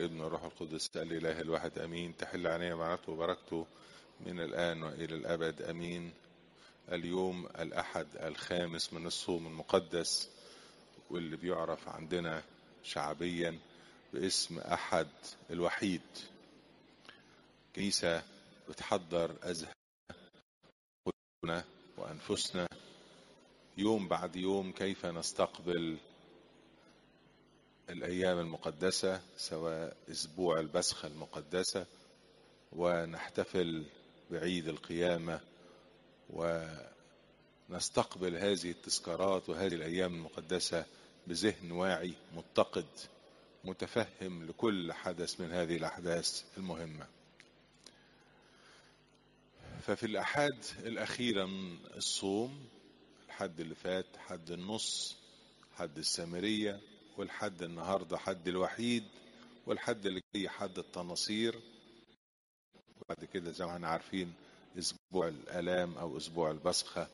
والابن والروح القدس الإله الواحد أمين تحل علينا معناته وبركته من الآن وإلى الأبد أمين اليوم الأحد الخامس من الصوم المقدس واللي بيعرف عندنا شعبيا باسم أحد الوحيد كنيسة بتحضر أذهاننا وأنفسنا يوم بعد يوم كيف نستقبل الأيام المقدسة سواء أسبوع البسخة المقدسة ونحتفل بعيد القيامة ونستقبل هذه التذكارات وهذه الأيام المقدسة بذهن واعي متقد متفهم لكل حدث من هذه الأحداث المهمة ففي الأحاد الأخيرة من الصوم الحد اللي فات حد النص حد السامرية والحد النهاردة حد الوحيد والحد اللي جاي حد التناصير وبعد كده زي ما احنا عارفين اسبوع الالام او اسبوع البسخه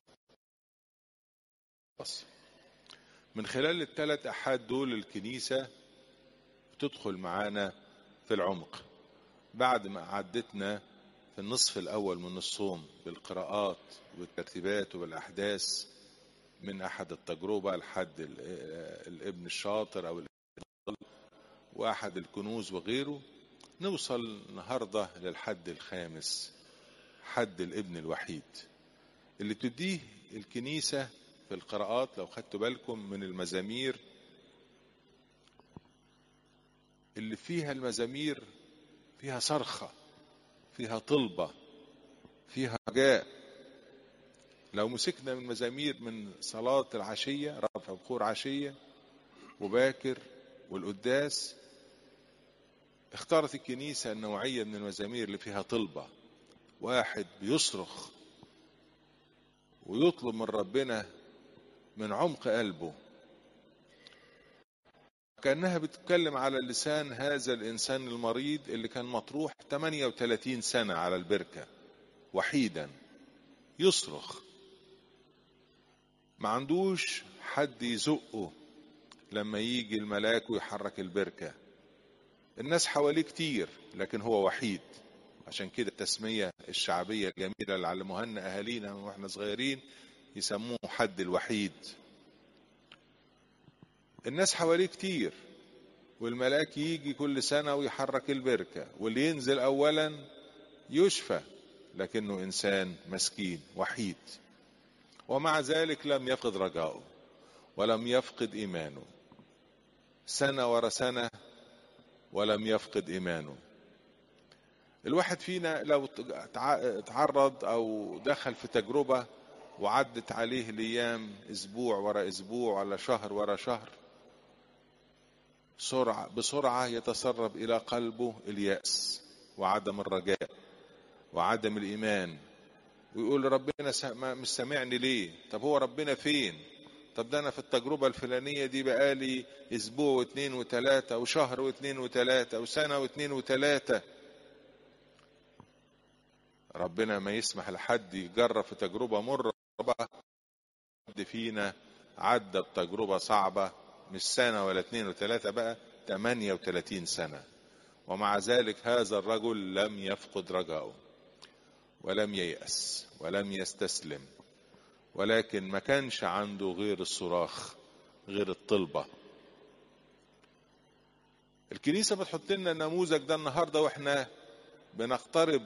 بس من خلال الثلاث احاد دول الكنيسه بتدخل معانا في العمق بعد ما عدتنا في النصف الاول من الصوم بالقراءات والترتيبات والاحداث من احد التجربه لحد الابن الشاطر او واحد الكنوز وغيره نوصل النهارده للحد الخامس حد الابن الوحيد اللي تديه الكنيسه في القراءات لو خدتوا بالكم من المزامير اللي فيها المزامير فيها صرخه فيها طلبه فيها رجاء لو مسكنا من مزامير من صلاة العشية رفع بخور عشية وباكر والقداس اختارت الكنيسة النوعية من المزامير اللي فيها طلبة واحد بيصرخ ويطلب من ربنا من عمق قلبه كأنها بتتكلم على لسان هذا الإنسان المريض اللي كان مطروح 38 سنة على البركة وحيدا يصرخ ما عندوش حد يزقه لما يجي الملاك ويحرك البركة الناس حواليه كتير لكن هو وحيد عشان كده التسمية الشعبية الجميلة اللي علموها لنا أهالينا واحنا صغيرين يسموه حد الوحيد الناس حواليه كتير والملاك يجي كل سنة ويحرك البركة واللي ينزل أولا يشفى لكنه إنسان مسكين وحيد ومع ذلك لم يفقد رجاؤه ولم يفقد إيمانه سنة ورا سنة ولم يفقد إيمانه الواحد فينا لو تعرض أو دخل في تجربة وعدت عليه الأيام أسبوع ورا أسبوع ولا شهر ورا شهر سرعة بسرعة يتسرب إلى قلبه اليأس وعدم الرجاء وعدم الإيمان ويقول ربنا مش سامعني ليه طب هو ربنا فين طب ده انا في التجربة الفلانية دي بقالي اسبوع واثنين وثلاثة وشهر واثنين وثلاثة وسنة واثنين وثلاثة ربنا ما يسمح لحد يجرب في تجربة مرة حد فينا عدى بتجربة صعبة مش سنة ولا اثنين وثلاثة بقى 38 سنة ومع ذلك هذا الرجل لم يفقد رجاؤه ولم ييأس ولم يستسلم ولكن ما كانش عنده غير الصراخ غير الطلبة الكنيسة بتحط لنا النموذج ده النهاردة واحنا بنقترب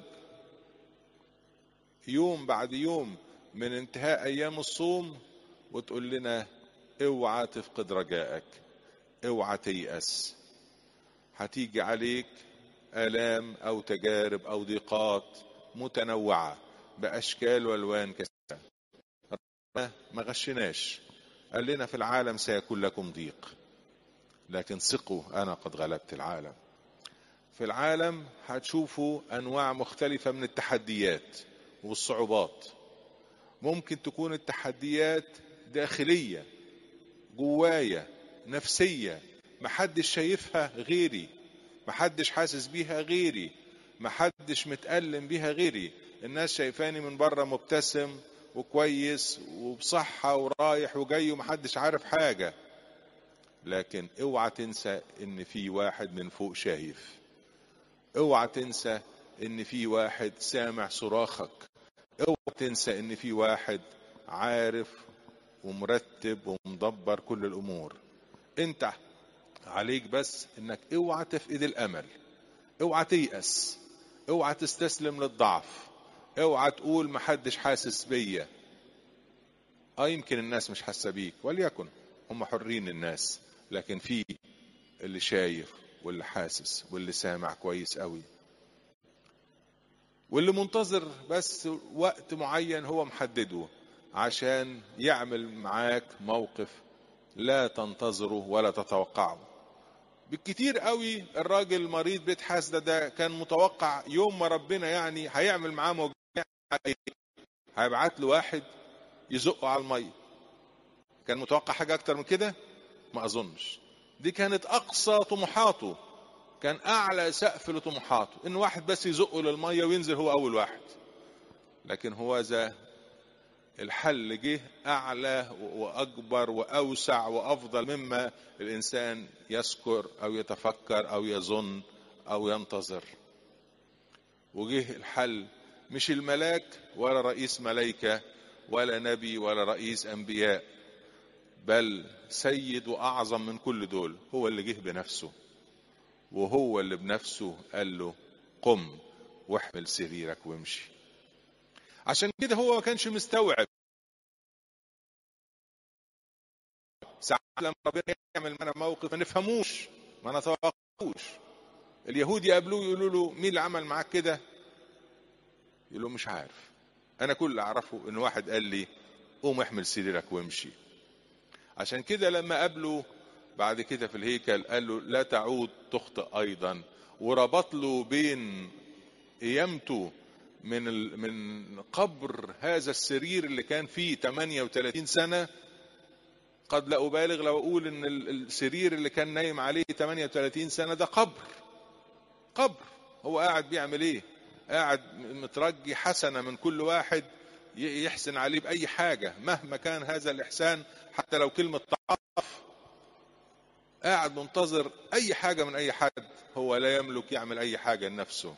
يوم بعد يوم من انتهاء ايام الصوم وتقول لنا اوعى تفقد رجائك اوعى تيأس هتيجي عليك آلام أو تجارب أو ضيقات متنوعة بأشكال والوان كثيرة ما غشناش قال لنا في العالم سيكون لكم ضيق لكن ثقوا أنا قد غلبت العالم في العالم هتشوفوا أنواع مختلفة من التحديات والصعوبات ممكن تكون التحديات داخلية جوايا نفسية محدش شايفها غيري محدش حاسس بيها غيري محدش متألم بيها غيري الناس شايفاني من بره مبتسم وكويس وبصحة ورايح وجاي ومحدش عارف حاجة لكن اوعى تنسى ان في واحد من فوق شايف اوعى تنسى ان في واحد سامع صراخك اوعى تنسى ان في واحد عارف ومرتب ومدبر كل الامور انت عليك بس انك اوعى تفقد الامل اوعى تيأس اوعى تستسلم للضعف اوعى تقول محدش حاسس بيا اه يمكن الناس مش حاسه بيك وليكن هم حرين الناس لكن في اللي شايف واللي حاسس واللي سامع كويس قوي واللي منتظر بس وقت معين هو محدده عشان يعمل معاك موقف لا تنتظره ولا تتوقعه بالكتير قوي الراجل المريض بيت حاسده ده كان متوقع يوم ما ربنا يعني هيعمل معاه موجود هيبعت له واحد يزقه على الميه كان متوقع حاجه اكتر من كده ما اظنش دي كانت اقصى طموحاته كان اعلى سقف لطموحاته ان واحد بس يزقه للميه وينزل هو اول واحد لكن هو ذا الحل جه اعلى واكبر واوسع وافضل مما الانسان يذكر او يتفكر او يظن او ينتظر وجه الحل مش الملاك ولا رئيس ملائكه ولا نبي ولا رئيس انبياء بل سيد واعظم من كل دول هو اللي جه بنفسه وهو اللي بنفسه قال له قم واحمل سريرك وامشي عشان كده هو ما كانش مستوعب ساعات لما ربنا يعمل معنا موقف ما نفهموش ما نتوقعوش اليهود يقابلوه يقولوا له مين اللي عمل معاك كده يقول له مش عارف انا كل اللي اعرفه ان واحد قال لي قوم احمل سريرك وامشي عشان كده لما قابله بعد كده في الهيكل قال له لا تعود تخطئ ايضا وربط له بين قيامته من ال... من قبر هذا السرير اللي كان فيه 38 سنه قد لا ابالغ لو اقول ان السرير اللي كان نايم عليه 38 سنه ده قبر قبر هو قاعد بيعمل ايه قاعد مترجي حسنه من كل واحد يحسن عليه باي حاجه مهما كان هذا الاحسان حتى لو كلمه تعاطف قاعد منتظر اي حاجه من اي حد هو لا يملك يعمل اي حاجه لنفسه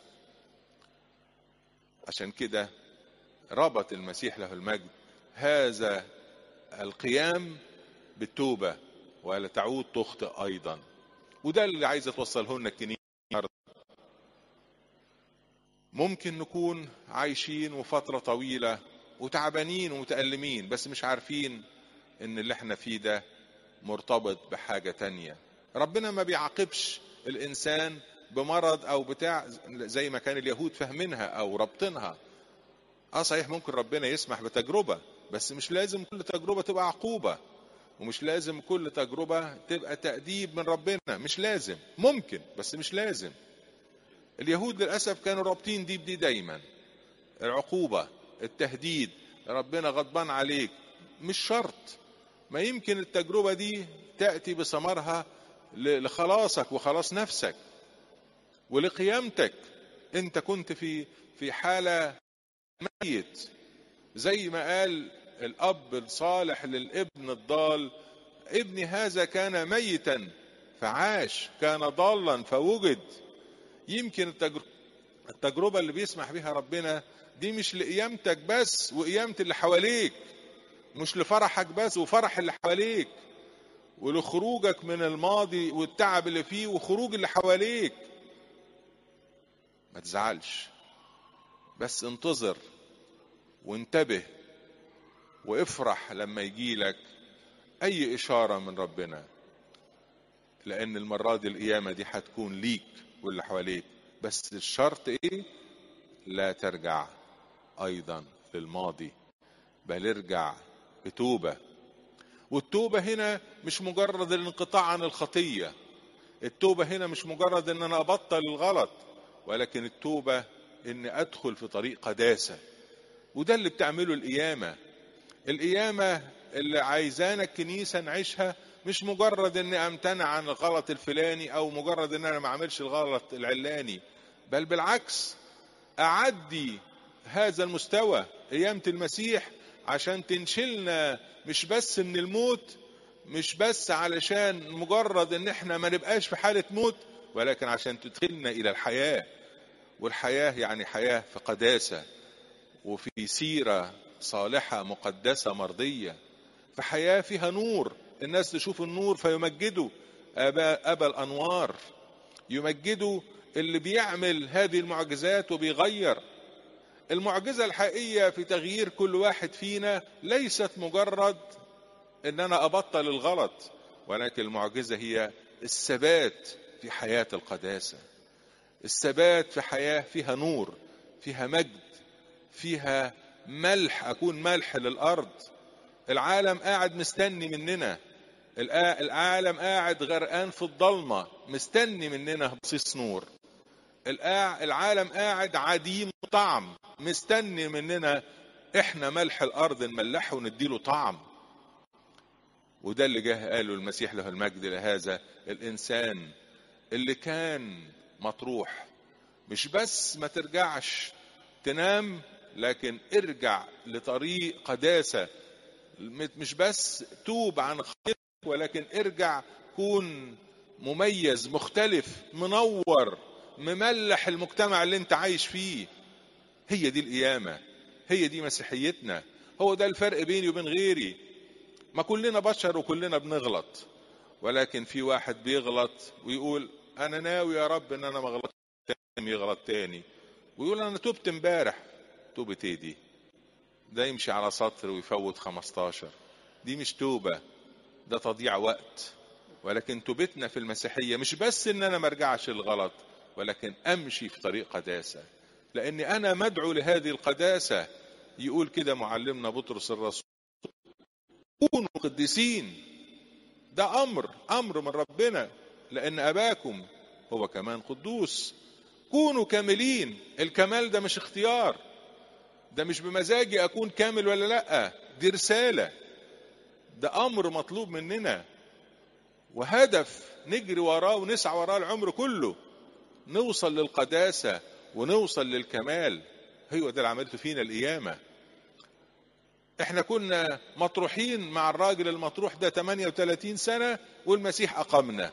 عشان كده ربط المسيح له المجد هذا القيام بالتوبة ولا تعود تخطئ أيضا وده اللي عايز توصله لنا الكنيسة ممكن نكون عايشين وفترة طويلة وتعبانين ومتألمين بس مش عارفين ان اللي احنا فيه ده مرتبط بحاجة تانية ربنا ما بيعاقبش الانسان بمرض او بتاع زي ما كان اليهود فاهمينها او رابطينها اه صحيح ممكن ربنا يسمح بتجربة بس مش لازم كل تجربة تبقى عقوبة ومش لازم كل تجربة تبقى تأديب من ربنا مش لازم ممكن بس مش لازم اليهود للأسف كانوا رابطين دي بدي دايما العقوبة التهديد ربنا غضبان عليك مش شرط ما يمكن التجربة دي تأتي بثمرها لخلاصك وخلاص نفسك ولقيامتك انت كنت في في حالة ميت زي ما قال الأب الصالح للابن الضال ابني هذا كان ميتا فعاش كان ضالا فوجد يمكن التجربة اللي بيسمح بها ربنا دي مش لقيامتك بس وقيامة اللي حواليك مش لفرحك بس وفرح اللي حواليك ولخروجك من الماضي والتعب اللي فيه وخروج اللي حواليك ما تزعلش بس انتظر وانتبه وافرح لما يجيلك اي اشارة من ربنا لان المرة دي القيامة دي هتكون ليك واللي حواليك بس الشرط ايه لا ترجع ايضا للماضي بل ارجع بتوبة والتوبة هنا مش مجرد الانقطاع عن الخطية التوبة هنا مش مجرد ان انا ابطل الغلط ولكن التوبة ان ادخل في طريق قداسة وده اللي بتعمله القيامة القيامة اللي عايزانا الكنيسة نعيشها مش مجرد اني امتنع عن الغلط الفلاني او مجرد ان انا ما اعملش الغلط العلاني بل بالعكس اعدي هذا المستوى قيامة المسيح عشان تنشلنا مش بس من الموت مش بس علشان مجرد ان احنا ما نبقاش في حالة موت ولكن عشان تدخلنا الى الحياة والحياة يعني حياة في قداسة وفي سيرة صالحة مقدسة مرضية في حياة فيها نور الناس تشوف النور فيمجدوا أبا, أبا الأنوار يمجدوا اللي بيعمل هذه المعجزات وبيغير المعجزة الحقيقية في تغيير كل واحد فينا ليست مجرد ان انا ابطل الغلط ولكن المعجزة هي الثبات في حياة القداسة الثبات في حياة فيها نور فيها مجد فيها ملح اكون ملح للارض العالم قاعد مستني مننا العالم قاعد غرقان في الضلمة مستني مننا بصيص نور العالم قاعد عديم طعم مستني مننا احنا ملح الارض نملحه ونديله طعم وده اللي جه قاله المسيح له المجد لهذا الانسان اللي كان مطروح مش بس ما ترجعش تنام لكن ارجع لطريق قداسة مش بس توب عن خير ولكن ارجع كون مميز مختلف منور مملح المجتمع اللي انت عايش فيه هي دي القيامة هي دي مسيحيتنا هو ده الفرق بيني وبين غيري ما كلنا بشر وكلنا بنغلط ولكن في واحد بيغلط ويقول انا ناوي يا رب ان انا ما غلط تاني يغلط تاني ويقول انا تبت امبارح توبة ايه دي ده يمشي على سطر ويفوت 15 دي مش توبة ده تضييع وقت ولكن توبتنا في المسيحية مش بس ان انا ما ارجعش الغلط ولكن امشي في طريق قداسة لاني انا مدعو لهذه القداسة يقول كده معلمنا بطرس الرسول كونوا قديسين ده امر امر من ربنا لان اباكم هو كمان قدوس كونوا كاملين الكمال ده مش اختيار ده مش بمزاجي اكون كامل ولا لا دي رسالة ده امر مطلوب مننا وهدف نجري وراه ونسعى وراه العمر كله نوصل للقداسة ونوصل للكمال هو ده اللي عملته فينا القيامة احنا كنا مطروحين مع الراجل المطروح ده 38 سنة والمسيح أقمنا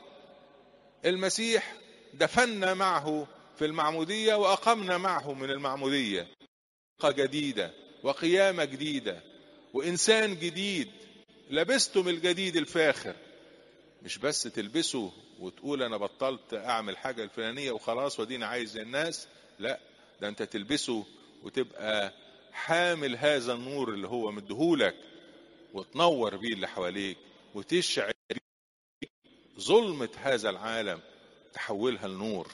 المسيح دفنا معه في المعمودية وأقمنا معه من المعمودية جديدة وقيامة جديدة وإنسان جديد لبستم الجديد الفاخر مش بس تلبسه وتقول أنا بطلت أعمل حاجة الفلانية وخلاص ودينا عايز الناس لا ده أنت تلبسه وتبقى حامل هذا النور اللي هو مديهولك وتنور بيه اللي حواليك وتشعل ظلمة هذا العالم تحولها لنور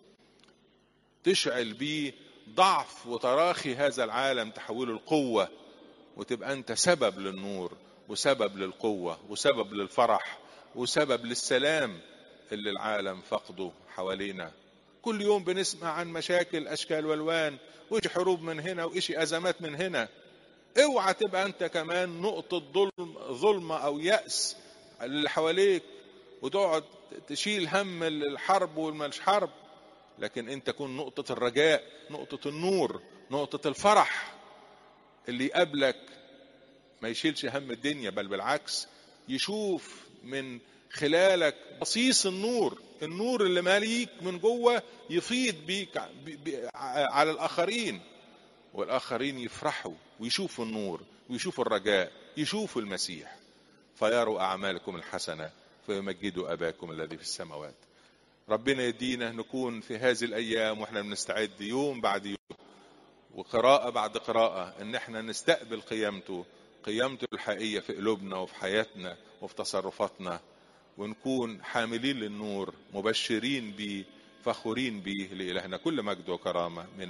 تشعل بيه ضعف وتراخي هذا العالم تحوله لقوة وتبقى أنت سبب للنور وسبب للقوة وسبب للفرح وسبب للسلام اللي العالم فقده حوالينا كل يوم بنسمع عن مشاكل أشكال والوان وإيش حروب من هنا وإيش أزمات من هنا اوعى تبقى أنت كمان نقطة ظلم ظلمة أو يأس اللي حواليك وتقعد تشيل هم الحرب والمش حرب لكن انت كن نقطة الرجاء نقطة النور نقطة الفرح اللي يقابلك ما يشيلش هم الدنيا بل بالعكس يشوف من خلالك بصيص النور النور اللي ماليك من جوه يفيض بيك على الآخرين والآخرين يفرحوا ويشوفوا النور ويشوفوا الرجاء يشوفوا المسيح فيروا أعمالكم الحسنة فيمجدوا أباكم الذي في السماوات ربنا يدينا نكون في هذه الأيام وإحنا بنستعد يوم بعد يوم وقراءة بعد قراءة إن إحنا نستقبل قيامته قيامته الحقيقية في قلوبنا وفي حياتنا وفي تصرفاتنا ونكون حاملين للنور مبشرين بيه فخورين بيه لإلهنا كل مجد وكرامة من